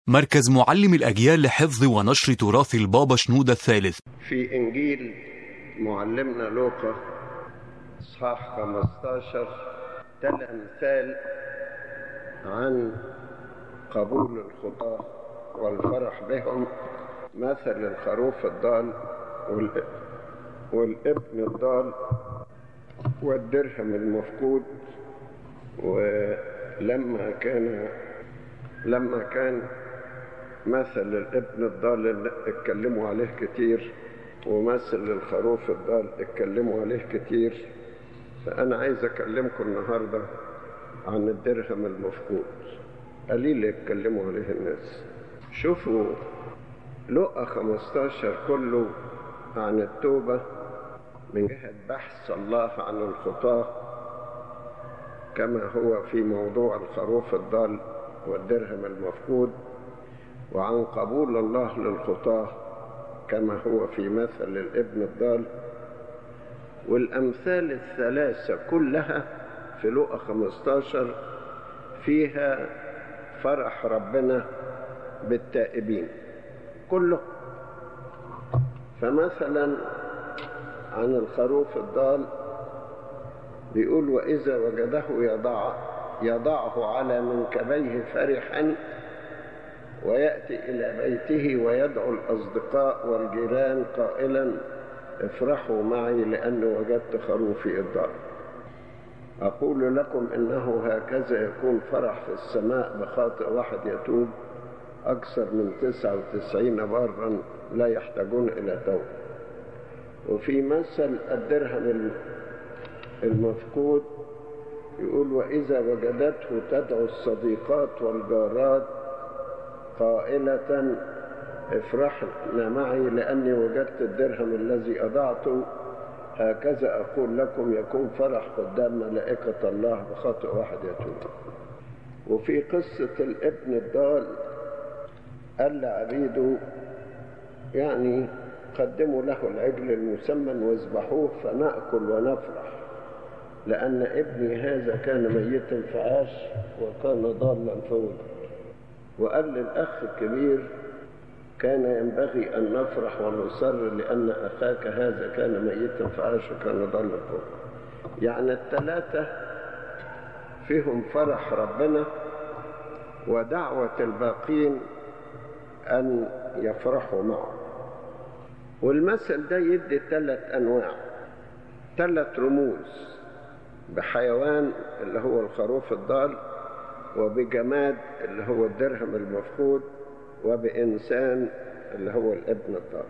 مركز معلم الأجيال لحفظ ونشر تراث البابا شنودة الثالث في إنجيل معلمنا لوقا إصحاح 15 تل أمثال عن قبول الخطاة والفرح بهم مثل الخروف الضال وال- والابن الضال والدرهم المفقود ولما كان لما كان مثل الابن الضال اللي اتكلموا عليه كتير ومثل الخروف الضال اتكلموا عليه كتير فأنا عايز أكلمكم النهاردة عن الدرهم المفقود قليل يتكلموا عليه الناس شوفوا لقى 15 كله عن التوبة من جهة بحث الله عن الخطاة كما هو في موضوع الخروف الضال والدرهم المفقود وعن قبول الله للخطاة كما هو في مثل الابن الضال والأمثال الثلاثة كلها في لقى 15 فيها فرح ربنا بالتائبين كله فمثلا عن الخروف الضال بيقول وإذا وجده يضع يضعه على منكبيه فرحا ويأتي إلى بيته ويدعو الأصدقاء والجيران قائلا افرحوا معي لأني وجدت خروفي الضال أقول لكم إنه هكذا يكون فرح في السماء بخاطئ واحد يتوب أكثر من تسعة وتسعين برا لا يحتاجون إلى توبة وفي مثل الدرهم المفقود يقول وإذا وجدته تدعو الصديقات والجارات قائلة افرحنا معي لأني وجدت الدرهم الذي أضعته هكذا أقول لكم يكون فرح قدام ملائكة الله بخاطئ واحد يتوب وفي قصة الابن الضال قال لعبيده يعني قدموا له العجل المسمن واذبحوه فنأكل ونفرح لأن ابني هذا كان ميتا فعاش وكان ضالا فوجد وقال للأخ الكبير كان ينبغي أن نفرح ونصر لأن أخاك هذا كان ميتا فعاش وكان ضالا فوجد يعني الثلاثة فيهم فرح ربنا ودعوة الباقين أن يفرحوا معه والمثل ده يدي ثلاث أنواع ثلاث رموز بحيوان اللي هو الخروف الضال وبجماد اللي هو الدرهم المفقود وبإنسان اللي هو الابن الضال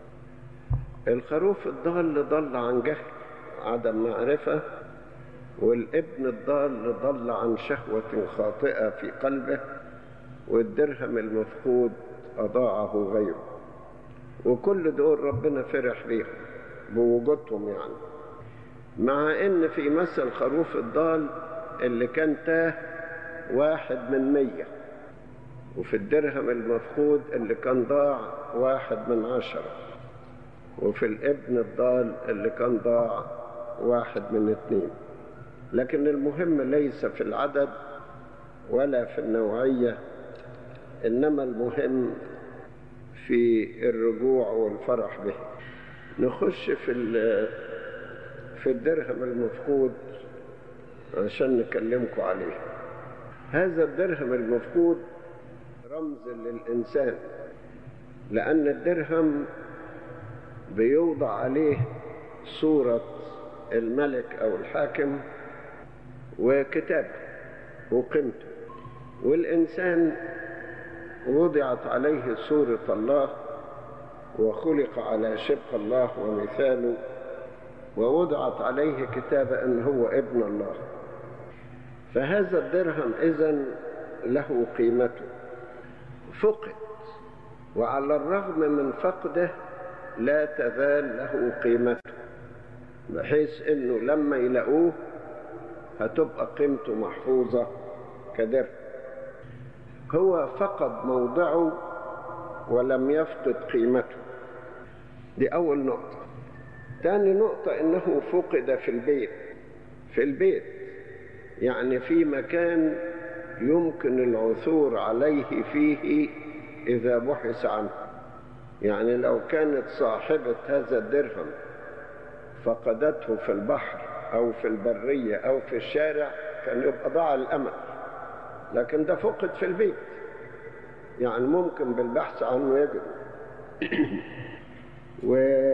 الخروف الضال ضل عن جهل عدم معرفة والابن الضال ضل عن شهوة خاطئة في قلبه والدرهم المفقود أضاعه غيره وكل دول ربنا فرح بيهم بوجودهم يعني مع ان في مثل خروف الضال اللي كان تاه واحد من مية وفي الدرهم المفقود اللي كان ضاع واحد من عشرة وفي الابن الضال اللي كان ضاع واحد من اتنين لكن المهم ليس في العدد ولا في النوعية إنما المهم في الرجوع والفرح به نخش في في الدرهم المفقود عشان نكلمكم عليه هذا الدرهم المفقود رمز للإنسان لأن الدرهم بيوضع عليه صورة الملك أو الحاكم وكتابه وقيمته والإنسان وضعت عليه صورة الله وخلق على شبه الله ومثاله ووضعت عليه كتابة أن هو ابن الله فهذا الدرهم إذن له قيمته فقد وعلى الرغم من فقده لا تزال له قيمته بحيث انه لما يلاقوه هتبقى قيمته محفوظة كدرهم هو فقد موضعه ولم يفقد قيمته دي أول نقطة تاني نقطة إنه فقد في البيت في البيت يعني في مكان يمكن العثور عليه فيه إذا بحث عنه يعني لو كانت صاحبة هذا الدرهم فقدته في البحر أو في البرية أو في الشارع كان يبقى ضاع الأمل لكن ده فقد في البيت يعني ممكن بالبحث عنه يجد و...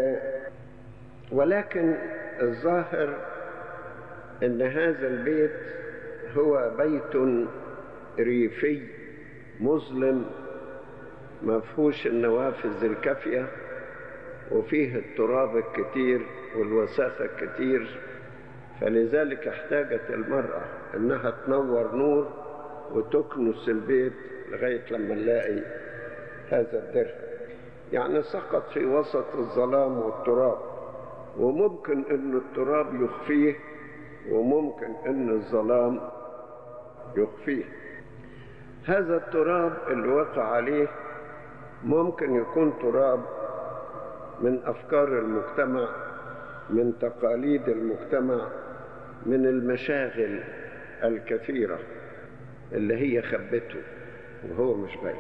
ولكن الظاهر ان هذا البيت هو بيت ريفي مظلم ما فيهوش النوافذ الكافيه وفيه التراب الكتير والوساخه الكتير فلذلك احتاجت المراه انها تنور نور وتكنس البيت لغايه لما نلاقي هذا الدرهم يعني سقط في وسط الظلام والتراب وممكن ان التراب يخفيه وممكن ان الظلام يخفيه هذا التراب اللي وقع عليه ممكن يكون تراب من افكار المجتمع من تقاليد المجتمع من المشاغل الكثيره اللي هي خبته وهو مش باين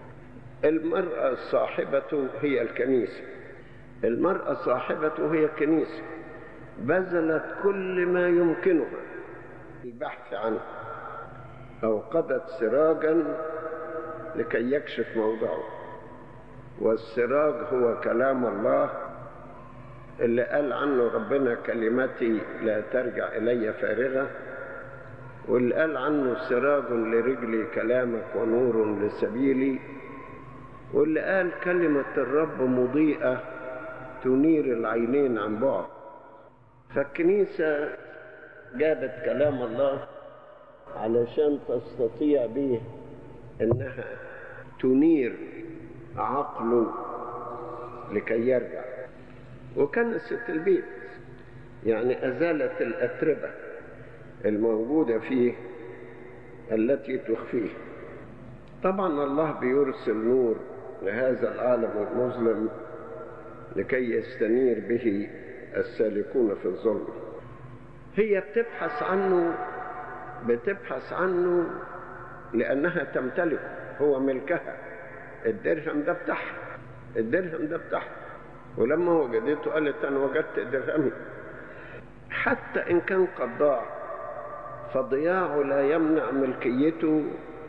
المرأة صاحبته هي الكنيسة المرأة صاحبته هي الكنيسة بذلت كل ما يمكنها البحث عنه أوقدت سراجا لكي يكشف موضعه والسراج هو كلام الله اللي قال عنه ربنا كلمتي لا ترجع إلي فارغة واللي قال عنه سراج لرجلي كلامك ونور لسبيلي واللي قال كلمة الرب مضيئة تنير العينين عن بعد فالكنيسة جابت كلام الله علشان تستطيع به انها تنير عقله لكي يرجع وكنست البيت يعني ازالت الاتربه الموجوده فيه التي تخفيه طبعا الله بيرسل نور لهذا العالم المظلم لكي يستنير به السالكون في الظلم هي بتبحث عنه بتبحث عنه لأنها تمتلكه هو ملكها الدرهم ده بتاعها الدرهم ده بتاعها ولما وجدته قالت أنا وجدت درهمي حتى إن كان قد ضاع فضياعه لا يمنع ملكيته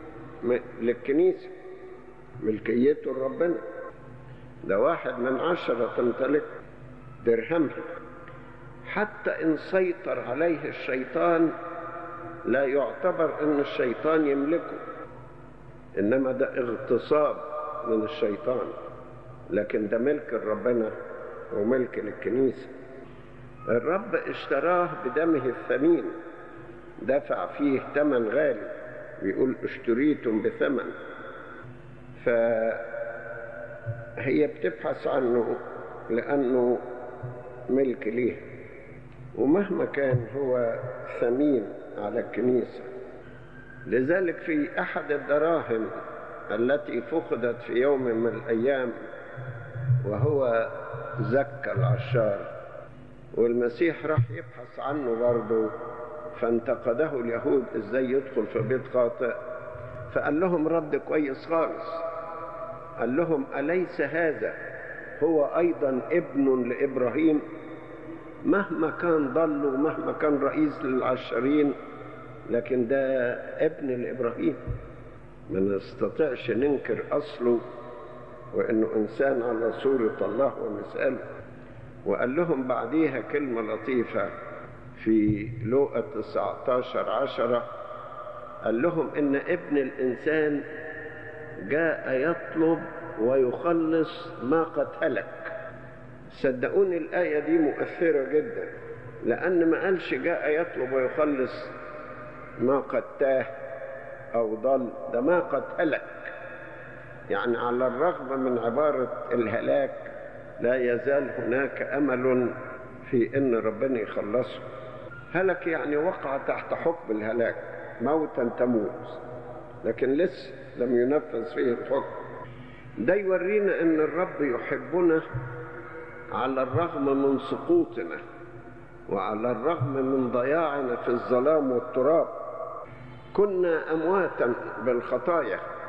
للكنيسة ملكيته لربنا ده واحد من عشرة تمتلك درهمها حتى إن سيطر عليه الشيطان لا يعتبر أن الشيطان يملكه إنما ده اغتصاب من الشيطان لكن ده ملك ربنا وملك للكنيسة الرب اشتراه بدمه الثمين دفع فيه ثمن غالي بيقول اشتريتم بثمن فهي بتبحث عنه لأنه ملك ليه ومهما كان هو ثمين على الكنيسة لذلك في أحد الدراهم التي فقدت في يوم من الأيام وهو زكى العشار والمسيح راح يبحث عنه برضه فانتقده اليهود ازاي يدخل في بيت خاطئ فقال لهم رد كويس خالص قال لهم أليس هذا هو أيضا ابن لإبراهيم مهما كان ضل ومهما كان رئيس للعشرين لكن ده ابن لإبراهيم ما نستطيعش ننكر أصله وإنه إنسان على صورة الله ومثاله وقال لهم بعديها كلمة لطيفة في لوقا 19 عشرة قال لهم إن ابن الإنسان جاء يطلب ويخلص ما قد هلك صدقوني الآية دي مؤثرة جدا لأن ما قالش جاء يطلب ويخلص ما قد تاه أو ضل ده ما قد هلك يعني على الرغم من عبارة الهلاك لا يزال هناك أمل في إن ربنا يخلصه هلك يعني وقع تحت حكم الهلاك موتا تموت لكن لسه لم ينفذ فيه الحكم ده يورينا ان الرب يحبنا على الرغم من سقوطنا وعلى الرغم من ضياعنا في الظلام والتراب كنا امواتا بالخطايا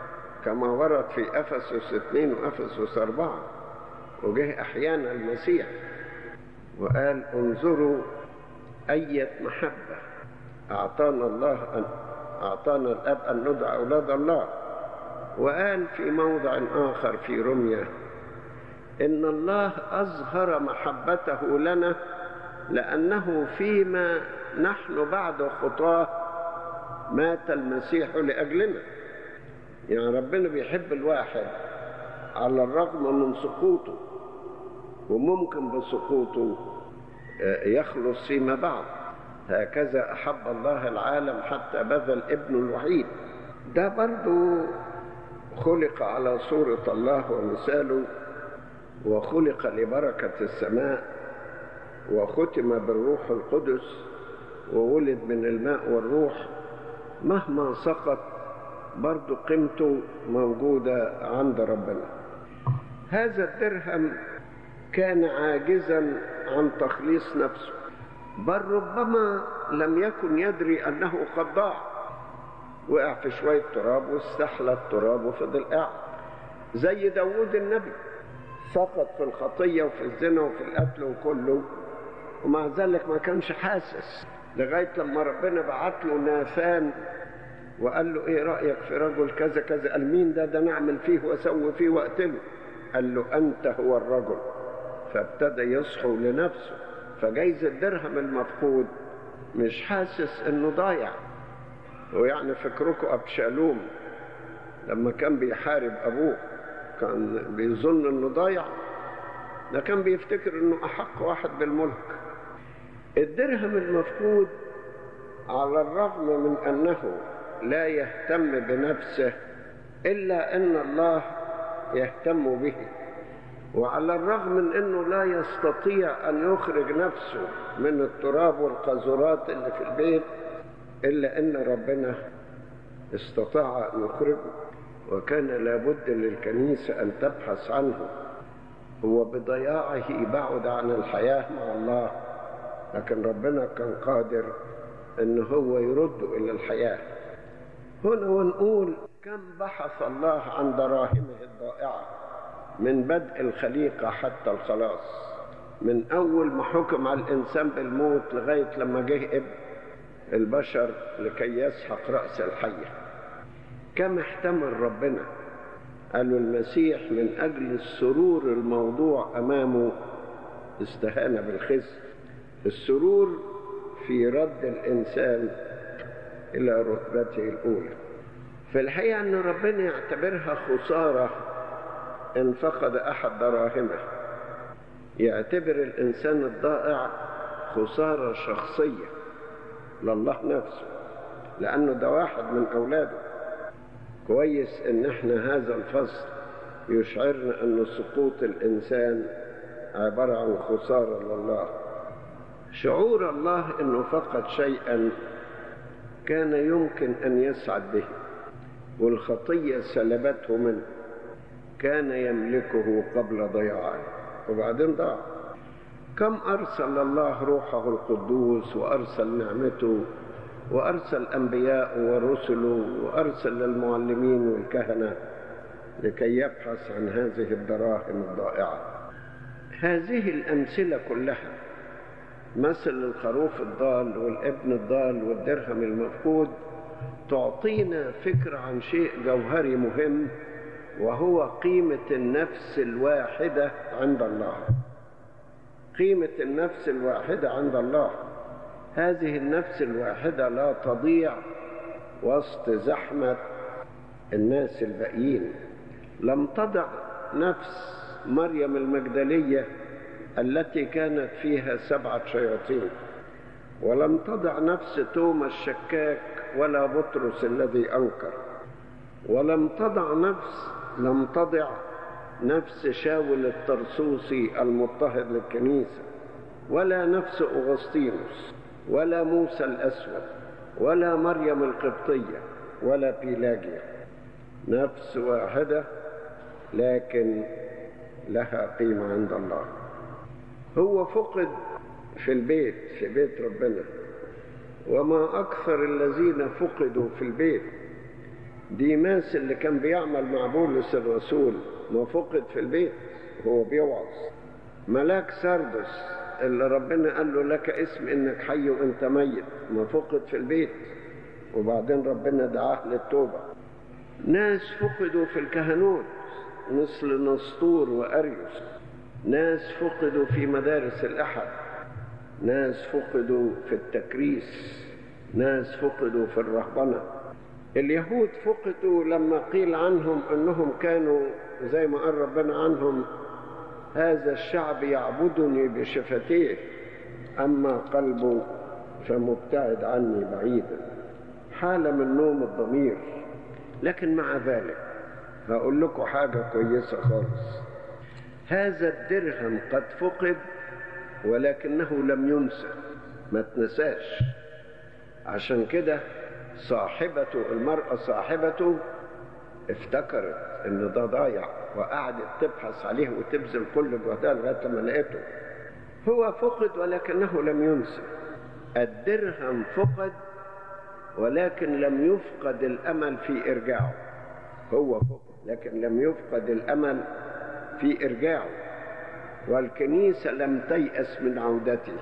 كما ورد في أفسس اثنين وأفسس أربعة وجه أحيانا المسيح وقال انظروا أية محبة أعطانا الله أن أعطانا الأب أن ندعى أولاد الله وقال في موضع آخر في رمية إن الله أظهر محبته لنا لأنه فيما نحن بعد خطاه مات المسيح لأجلنا يعني ربنا بيحب الواحد على الرغم من سقوطه وممكن بسقوطه يخلص فيما بعد هكذا أحب الله العالم حتى بذل ابنه الوحيد ده برضو خلق على صورة الله ومثاله وخلق لبركة السماء وختم بالروح القدس وولد من الماء والروح مهما سقط برضو قيمته موجودة عند ربنا هذا الدرهم كان عاجزا عن تخليص نفسه بل ربما لم يكن يدري أنه قد ضاع وقع في شوية تراب واستحلى التراب وفضل قاعد زي داود النبي سقط في الخطية وفي الزنا وفي القتل وكله ومع ذلك ما كانش حاسس لغاية لما ربنا بعت له ناثان وقال له ايه رأيك في رجل كذا كذا قال مين ده ده نعمل فيه واسوي فيه واقتله قال له انت هو الرجل فابتدى يصحو لنفسه فجايز الدرهم المفقود مش حاسس انه ضايع ويعني فكركم ابشالوم لما كان بيحارب ابوه كان بيظن انه ضايع ده كان بيفتكر انه احق واحد بالملك الدرهم المفقود على الرغم من انه لا يهتم بنفسه الا ان الله يهتم به وعلى الرغم من انه لا يستطيع ان يخرج نفسه من التراب والقاذورات اللي في البيت الا ان ربنا استطاع ان يخرجه وكان لابد للكنيسه ان تبحث عنه هو بضياعه بعد عن الحياه مع الله لكن ربنا كان قادر ان هو يرده الى الحياه هنا ونقول كم بحث الله عن دراهمه الضائعه من بدء الخليقه حتى الخلاص من اول ما حكم على الانسان بالموت لغايه لما جه ابن البشر لكي يسحق راس الحيه كم احتمل ربنا قالوا المسيح من اجل السرور الموضوع امامه استهان بالخزي السرور في رد الإنسان إلى رتبته الأولى في الحقيقة أن ربنا يعتبرها خسارة إن فقد أحد دراهمه يعتبر الإنسان الضائع خسارة شخصية لله نفسه لأنه ده واحد من أولاده كويس إن إحنا هذا الفصل يشعرنا أن سقوط الإنسان عبارة عن خسارة لله شعور الله انه فقد شيئا كان يمكن ان يسعد به والخطيه سلبته منه كان يملكه قبل ضياعه وبعدين ضاع كم ارسل الله روحه القدوس وارسل نعمته وارسل انبياء ورسله وارسل المعلمين والكهنه لكي يبحث عن هذه الدراهم الضائعه هذه الامثله كلها مثل الخروف الضال والابن الضال والدرهم المفقود تعطينا فكرة عن شيء جوهري مهم وهو قيمة النفس الواحدة عند الله قيمة النفس الواحدة عند الله هذه النفس الواحدة لا تضيع وسط زحمة الناس الباقيين لم تضع نفس مريم المجدليه التي كانت فيها سبعة شياطين ولم تضع نفس توما الشكاك ولا بطرس الذي أنكر ولم تضع نفس لم تضع نفس شاول الترسوسي المضطهد للكنيسة ولا نفس أغسطينوس ولا موسى الأسود ولا مريم القبطية ولا بيلاجيا نفس واحدة لكن لها قيمة عند الله هو فقد في البيت في بيت ربنا وما أكثر الذين فقدوا في البيت ديماس اللي كان بيعمل مع بولس الرسول ما فقد في البيت هو بيوعظ ملاك سردس اللي ربنا قال له لك اسم انك حي وانت ميت ما فقد في البيت وبعدين ربنا دعاه للتوبة ناس فقدوا في الكهنوت مثل نسطور وأريوس ناس فقدوا في مدارس الأحد ناس فقدوا في التكريس ناس فقدوا في الرهبنة اليهود فقدوا لما قيل عنهم أنهم كانوا زي ما قال ربنا عنهم هذا الشعب يعبدني بشفتيه أما قلبه فمبتعد عني بعيدا حالة من نوم الضمير لكن مع ذلك هقول لكم حاجة كويسة خالص هذا الدرهم قد فقد ولكنه لم ينسى ما تنساش عشان كده صاحبته المرأة صاحبته افتكرت ان ده ضايع وقعدت تبحث عليه وتبذل كل جهدها لغايه ما لقيته هو فقد ولكنه لم ينسى الدرهم فقد ولكن لم يفقد الامل في ارجاعه هو فقد لكن لم يفقد الامل في ارجاعه والكنيسه لم تيأس من عودته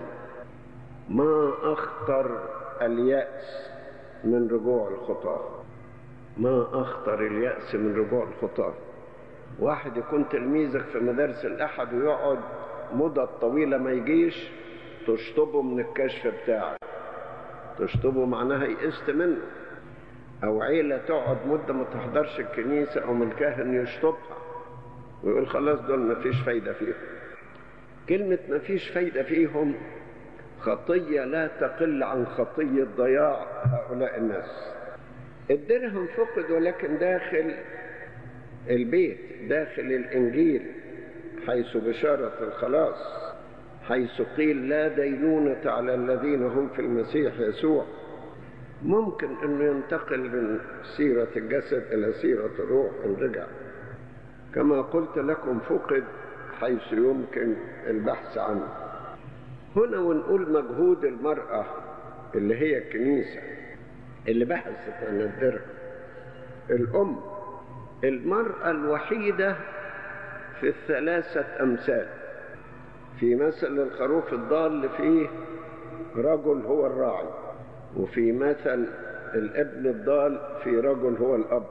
ما اخطر اليأس من رجوع الخطاه ما أخطر اليأس من رجوع الخطاة واحد يكون تلميذك في مدارس الأحد ويقعد مدة طويلة ما يجيش تشطبه من الكشف بتاعك تشطبه معناها يئست منه أو عيلة تقعد مدة ما تحضرش الكنيسة أو من الكاهن يشطبها ويقول خلاص دول ما فيش فايدة فيهم كلمة ما فيش فايدة فيهم خطية لا تقل عن خطية ضياع هؤلاء الناس الدرهم فقد ولكن داخل البيت داخل الإنجيل حيث بشارة الخلاص حيث قيل لا دينونة على الذين هم في المسيح يسوع ممكن أنه ينتقل من سيرة الجسد إلى سيرة الروح إن رجع كما قلت لكم فقد حيث يمكن البحث عنه هنا ونقول مجهود المرأة اللي هي الكنيسة اللي بحثت عن الدرهم الأم المرأة الوحيدة في الثلاثة أمثال في مثل الخروف الضال فيه رجل هو الراعي وفي مثل الابن الضال في رجل هو الأب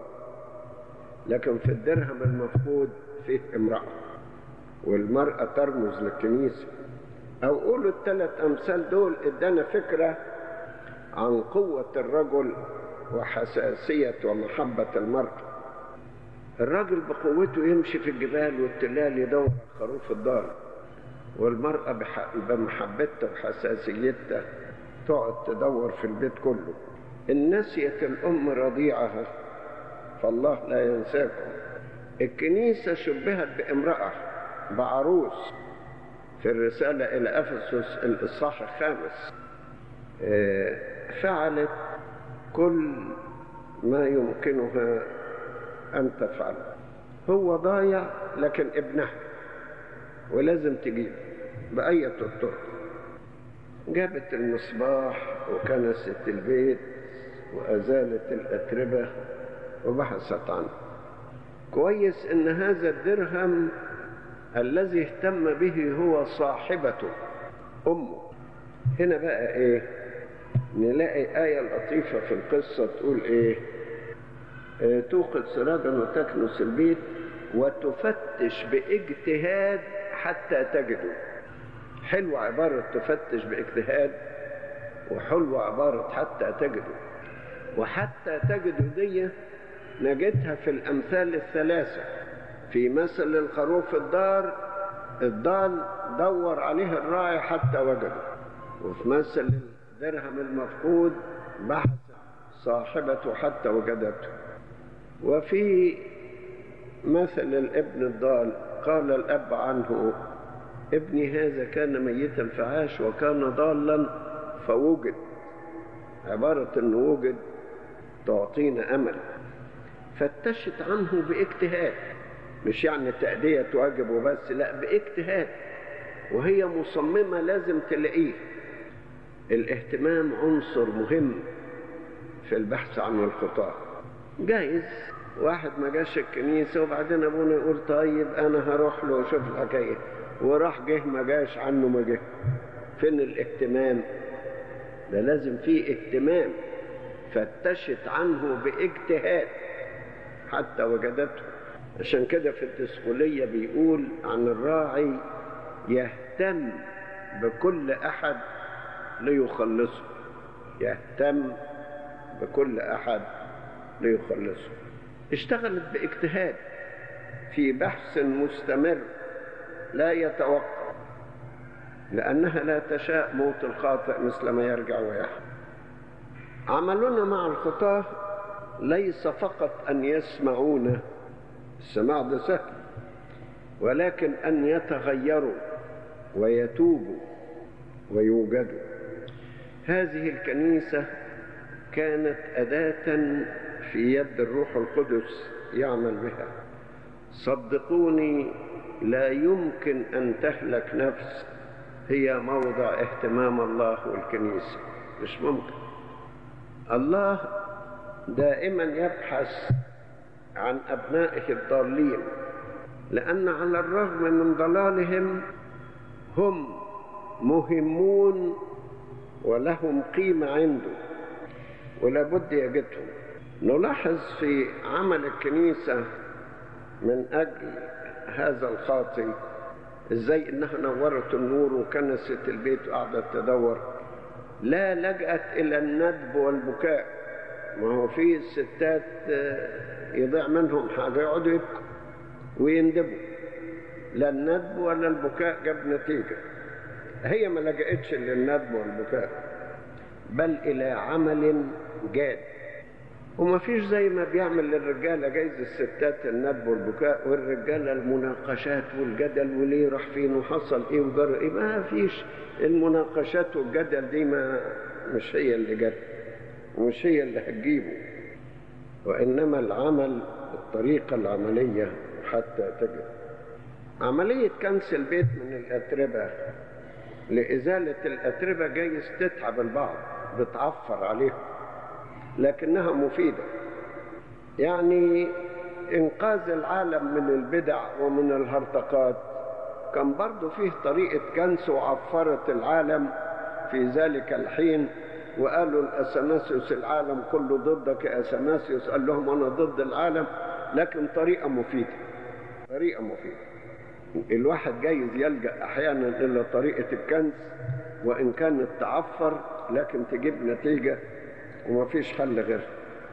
لكن في الدرهم المفقود فيه امرأة والمرأة ترمز للكنيسة أو قولوا الثلاث أمثال دول ادانا فكرة عن قوة الرجل وحساسية ومحبة المرأة الرجل بقوته يمشي في الجبال والتلال يدور خروف الضال والمرأة بمحبتها وحساسيتها تقعد تدور في البيت كله إن نسيت الأم رضيعها فالله لا ينساكم الكنيسة شبهت بامرأة بعروس في الرسالة إلى أفسس الإصحاح الخامس فعلت كل ما يمكنها أن تفعل هو ضايع لكن ابنها ولازم تجيب بأية الطرق جابت المصباح وكنست البيت وأزالت الأتربة وبحثت عنه كويس إن هذا الدرهم الذي اهتم به هو صاحبته أمه هنا بقى إيه نلاقي آية لطيفة في القصة تقول إيه آه توقد سراجا وتكنس البيت وتفتش باجتهاد حتى تجده حلوة عبارة تفتش باجتهاد وحلوة عبارة حتى تجده وحتى تجده دي نجدها في الأمثال الثلاثة في مثل الخروف الدار الضال دور عليه الراعي حتى وجده وفي مثل الدرهم المفقود بحث صاحبته حتى وجدته وفي مثل الابن الضال قال الأب عنه ابني هذا كان ميتا فعاش وكان ضالا فوجد عبارة أنه وجد تعطينا أمل فتشت عنه باجتهاد مش يعني تأدية واجب وبس لا باجتهاد وهي مصممة لازم تلاقيه الاهتمام عنصر مهم في البحث عن الخطاة جايز واحد ما جاش الكنيسة وبعدين أبونا يقول طيب أنا هروح له وأشوف الحكاية وراح جه ما جاش عنه ما جه فين الاهتمام ده لازم فيه اهتمام فتشت عنه باجتهاد حتى وجدته عشان كده في الدسقلية بيقول عن الراعي يهتم بكل أحد ليخلصه يهتم بكل أحد ليخلصه اشتغلت باجتهاد في بحث مستمر لا يتوقف لأنها لا تشاء موت الخاطئ مثل ما يرجع ويحيى عملنا مع الخطاة ليس فقط أن يسمعون السماع ده سهل ولكن أن يتغيروا ويتوبوا ويوجدوا هذه الكنيسة كانت أداة في يد الروح القدس يعمل بها صدقوني لا يمكن أن تهلك نفس هي موضع اهتمام الله والكنيسة مش ممكن الله دائما يبحث عن أبنائه الضالين لأن على الرغم من ضلالهم هم مهمون ولهم قيمة عنده ولابد يجدهم نلاحظ في عمل الكنيسة من أجل هذا الخاطئ ازاي انها نورت النور وكنست البيت وقعدت تدور لا لجأت الى الندب والبكاء ما هو في ستات يضيع منهم حاجة يقعدوا يبكوا ويندبوا لا الندب ولا البكاء جاب نتيجة هي ما لجأتش للندب والبكاء بل إلى عمل جاد وما فيش زي ما بيعمل للرجاله جايز الستات الندب والبكاء والرجاله المناقشات والجدل وليه راح فين وحصل ايه وجرى ايه ما فيش المناقشات والجدل دي ما مش هي اللي جت ومش هي اللي هتجيبه وانما العمل الطريقه العمليه حتى تجد عمليه كنس البيت من الاتربه لازاله الاتربه جايز تتعب البعض بتعفر عليهم لكنها مفيدة يعني إنقاذ العالم من البدع ومن الهرطقات كان برضو فيه طريقة كنس وعفرت العالم في ذلك الحين وقالوا الأثناسيوس العالم كله ضدك يا أثناسيوس قال لهم أنا ضد العالم لكن طريقة مفيدة طريقة مفيدة الواحد جايز يلجأ أحيانا إلى طريقة الكنس وإن كانت تعفر لكن تجيب نتيجة وما فيش حل غيرها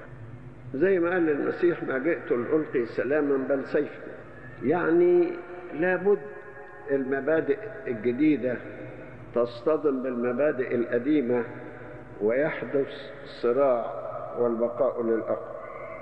زي ما قال المسيح ما جئت لألقي سلاما بل سيفا يعني لابد المبادئ الجديدة تصطدم بالمبادئ القديمة ويحدث صراع والبقاء للأقوى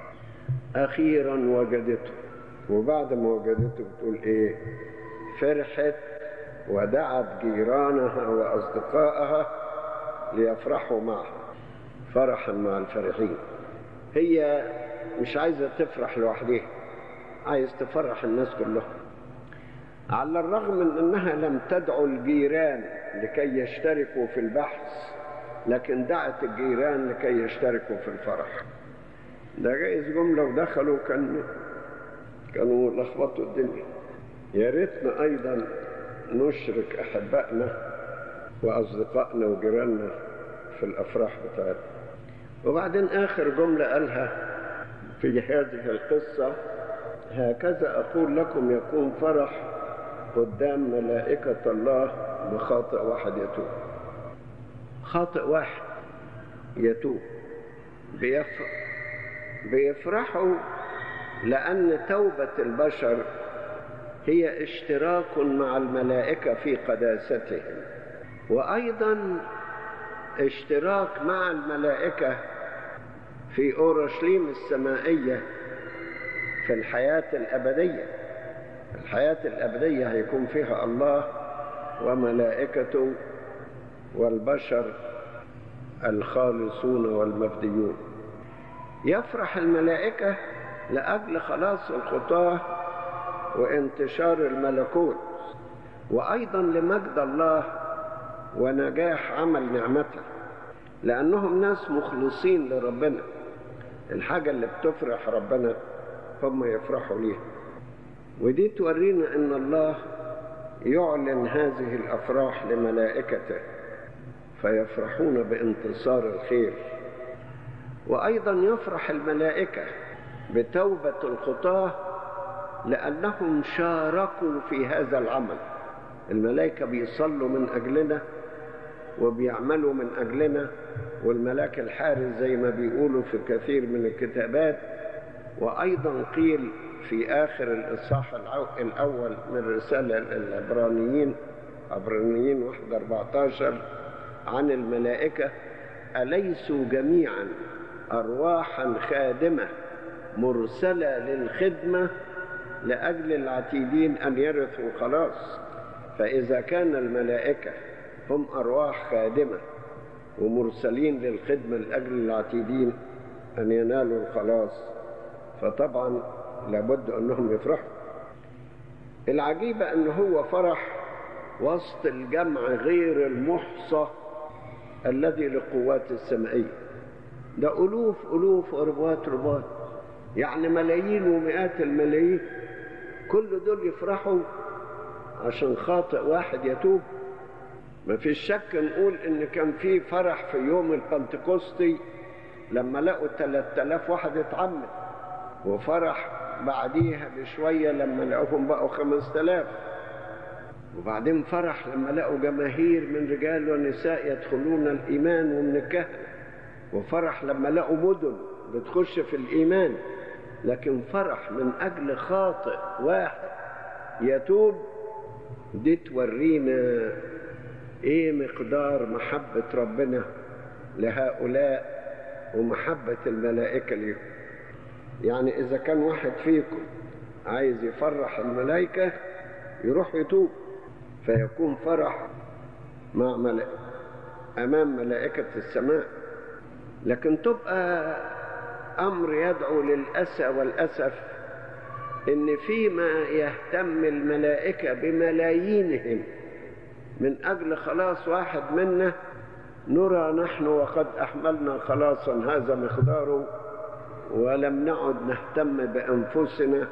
أخيرا وجدته وبعد ما وجدته بتقول إيه فرحت ودعت جيرانها وأصدقائها ليفرحوا معها فرحا مع الفرحين هي مش عايزة تفرح لوحدها عايز تفرح الناس كلهم على الرغم من انها لم تدعو الجيران لكي يشتركوا في البحث لكن دعت الجيران لكي يشتركوا في الفرح ده جايز جملة ودخلوا كان كانوا لخبطوا الدنيا يا ريتنا ايضا نشرك احبائنا واصدقائنا وجيراننا في الافراح بتاعتنا وبعدين آخر جملة قالها في هذه القصة هكذا أقول لكم يكون فرح قدام ملائكة الله بخاطئ واحد يتوب خاطئ واحد يتوب بيفرح بيفرحوا لأن توبة البشر هي اشتراك مع الملائكة في قداستهم وأيضا اشتراك مع الملائكة في أورشليم السمائية في الحياة الأبدية الحياة الأبدية هيكون فيها الله وملائكته والبشر الخالصون والمفديون يفرح الملائكة لأجل خلاص الخطاة وانتشار الملكوت وأيضا لمجد الله ونجاح عمل نعمته لأنهم ناس مخلصين لربنا الحاجة اللي بتفرح ربنا هم يفرحوا ليها ودي تورينا ان الله يعلن هذه الافراح لملائكته فيفرحون بانتصار الخير وايضا يفرح الملائكه بتوبه الخطاه لانهم شاركوا في هذا العمل الملائكه بيصلوا من اجلنا وبيعملوا من اجلنا والملاك الحارس زي ما بيقولوا في كثير من الكتابات وايضا قيل في آخر الإصحاح الأول من رسالة العبرانيين عبرانيين 1 14 عن الملائكة أليسوا جميعا أرواحا خادمة مرسلة للخدمة لأجل العتيدين أن يرثوا خلاص فإذا كان الملائكة هم أرواح خادمة ومرسلين للخدمة لأجل العتيدين أن ينالوا الخلاص فطبعا لابد انهم يفرحوا العجيبة ان هو فرح وسط الجمع غير المحصى الذي للقوات السمائية ده ألوف ألوف وربوات ربوات يعني ملايين ومئات الملايين كل دول يفرحوا عشان خاطئ واحد يتوب ما فيش شك نقول ان كان في فرح في يوم البنتكوستي لما لقوا 3000 واحد اتعمد وفرح بعديها بشوية لما لقوهم بقوا خمس تلاف وبعدين فرح لما لقوا جماهير من رجال ونساء يدخلون الإيمان ومن الكهنة وفرح لما لقوا مدن بتخش في الإيمان لكن فرح من أجل خاطئ واحد يتوب دي تورينا ايه مقدار محبة ربنا لهؤلاء ومحبة الملائكة ليهم يعني إذا كان واحد فيكم عايز يفرح الملائكة يروح يتوب فيكون فرح مع ملائكة أمام ملائكة السماء لكن تبقى أمر يدعو للأسى والأسف إن فيما يهتم الملائكة بملايينهم من أجل خلاص واحد منا نرى نحن وقد أحملنا خلاصا هذا مقداره ولم نعد نهتم بأنفسنا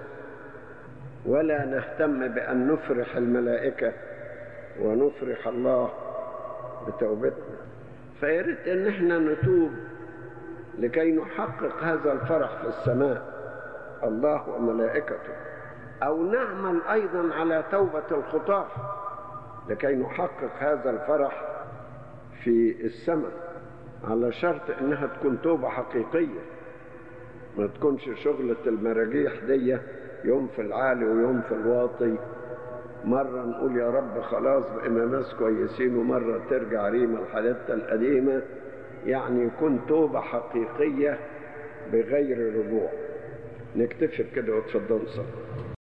ولا نهتم بأن نفرح الملائكة ونفرح الله بتوبتنا فياريت ان احنا نتوب لكي نحقق هذا الفرح في السماء الله وملائكته او نعمل ايضا على توبة الخطاة لكي نحقق هذا الفرح في السماء على شرط انها تكون توبة حقيقية ما تكونش شغلة المراجيح دي يوم في العالي ويوم في الواطي مرة نقول يا رب خلاص بقينا ناس كويسين ومرة ترجع ريما لحالتها القديمة يعني يكون توبة حقيقية بغير رجوع نكتفي بكده وتفضلوا صلوا